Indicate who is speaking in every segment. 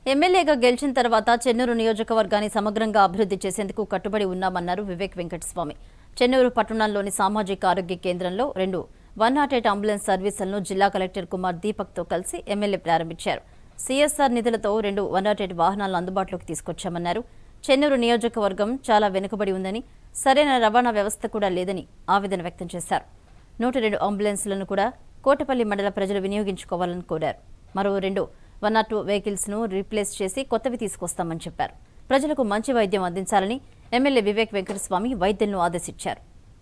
Speaker 1: ఎమ్మెల్యేగా గెలిచిన తర్వాత చెన్నూరు నియోజకవర్గాన్ని సమగ్రంగా అభివృద్ధి చేసేందుకు కట్టుబడి ఉన్నామన్నారు వివేక్ వెంకటస్వామి చెన్నూరు పట్టణంలోని సామాజిక ఆరోగ్య కేంద్రంలో రెండు వన్ నాట్ ఎయిట్ అంబులెన్స్ సర్వీసులను జిల్లా కలెక్టర్ కుమార్ దీపక్తో కలిసి ఎమ్మెల్యే ప్రారంభించారు సీఎస్ఆర్ నిధులతో రెండు వన్ నాట్ ఎయిట్ వాహనాలను అందుబాటులోకి తీసుకొచ్చామన్నారు చెన్నూరు నియోజకవర్గం చాలా వెనుకబడి ఉందని సరైన రవాణా వ్యవస్థ కూడా లేదని ఆవేదన వ్యక్తం చేశారు నూట రెండు అంబులెన్స్లను కూడా కోటపల్లి మండల ప్రజలు వినియోగించుకోవాలని కోరారు మరో రెండు వన్ నాట్ టూ వెహికల్స్ ను రీప్లేస్ చేసి కొత్తవి తీసుకొస్తామని చెప్పారు ప్రజలకు మంచి వైద్యం అందించాలని ఎమ్మెల్యే వివేక్ వెంకటస్వామి వైద్యులను ఆదేశించారు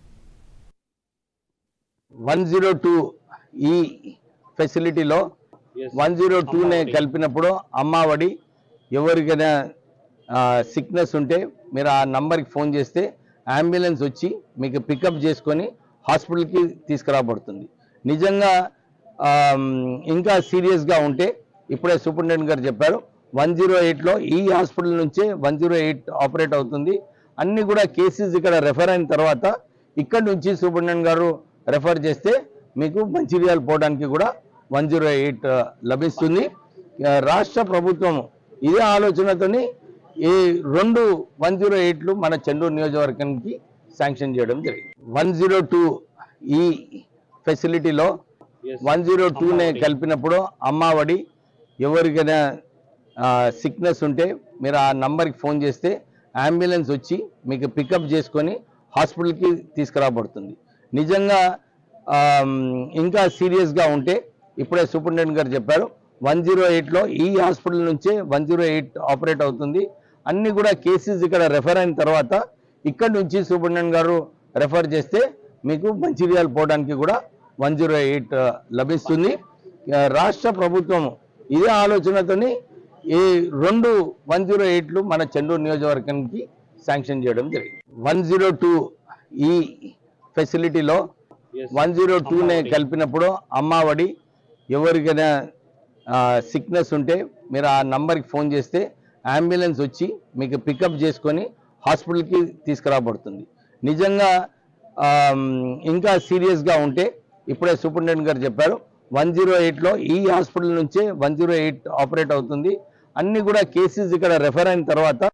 Speaker 2: వన్ జీరో టూ ఈ ఫెసిలిటీలో వన్ జీరో టూనే కలిపినప్పుడు అమ్మావడి ఎవరికైనా సిక్నెస్ ఉంటే మీరు ఆ నంబర్కి ఫోన్ చేస్తే అంబులెన్స్ వచ్చి మీకు పికప్ చేసుకొని హాస్పిటల్కి తీసుకురాబడుతుంది నిజంగా ఆమ్, ఇంకా సీరియస్గా ఉంటే ఇప్పుడే సూపరింటెండెంట్ గారు చెప్పారు వన్ జీరో ఎయిట్లో ఈ హాస్పిటల్ నుంచే వన్ జీరో ఎయిట్ ఆపరేట్ అవుతుంది అన్ని కూడా కేసెస్ ఇక్కడ రెఫర్ అయిన తర్వాత ఇక్కడ నుంచి సూపరింటెండెంట్ గారు రెఫర్ చేస్తే మీకు మంచిర్యాల పోవడానికి కూడా వన్ జీరో ఎయిట్ లభిస్తుంది ఆ, రాష్ట్ర ప్రభుత్వం ఇదే ఆలోచనతోని ఈ రెండు వన్ జీరో ఎయిట్లు మన చెన్నూరు నియోజకవర్గానికి శాంక్షన్ చేయడం జరిగింది వన్ జీరో టూ ఈ ఫెసిలిటీలో వన్ జీరో టూనే కలిపినప్పుడు అమ్మావడి ఎవరికైనా సిక్నెస్ ఉంటే మీరు ఆ నంబర్కి ఫోన్ చేస్తే అంబులెన్స్ వచ్చి మీకు పికప్ చేసుకొని హాస్పిటల్కి తీసుకురాబడుతుంది నిజంగా ఆమ్, ఇంకా సీరియస్గా ఉంటే ఇప్పుడే సూపరింటెండెంట్ గారు చెప్పారు వన్ జీరో ఎయిట్లో ఈ హాస్పిటల్ నుంచే వన్ జీరో ఎయిట్ ఆపరేట్ అవుతుంది అన్ని కూడా కేసెస్ ఇక్కడ రెఫర్ అయిన తర్వాత ఇక్కడ నుంచి సూపరింటెండెంట్ గారు రెఫర్ చేస్తే మీకు మంచిర్యాల పోవడానికి కూడా వన్ జీరో ఎయిట్ లభిస్తుంది ఆ, రాష్ట్ర ప్రభుత్వం ఇదే ఆలోచనతోని ఈ రెండు వన్ జీరో ఎయిట్లు మన చెన్నూరు నియోజకవర్గానికి శాంక్షన్ చేయడం జరిగింది వన్ జీరో టూ ఈ ఫెసిలిటీలో వన్ జీరో టూనే కలిపినప్పుడు అమ్మావడి ఎవరికైనా సిక్నెస్ ఉంటే మీరు ఆ నంబర్కి ఫోన్ చేస్తే అంబులెన్స్ వచ్చి మీకు పికప్ చేసుకొని హాస్పిటల్కి తీసుకురాబడుతుంది నిజంగా ఆమ్, ఇంకా సీరియస్గా ఉంటే ఇప్పుడే సూపరింటెండెంట్ గారు చెప్పారు వన్ జీరో ఎయిట్లో ఈ హాస్పిటల్ నుంచే వన్ జీరో ఎయిట్ ఆపరేట్ అవుతుంది అన్ని కూడా కేసెస్ ఇక్కడ రెఫర్ అయిన తర్వాత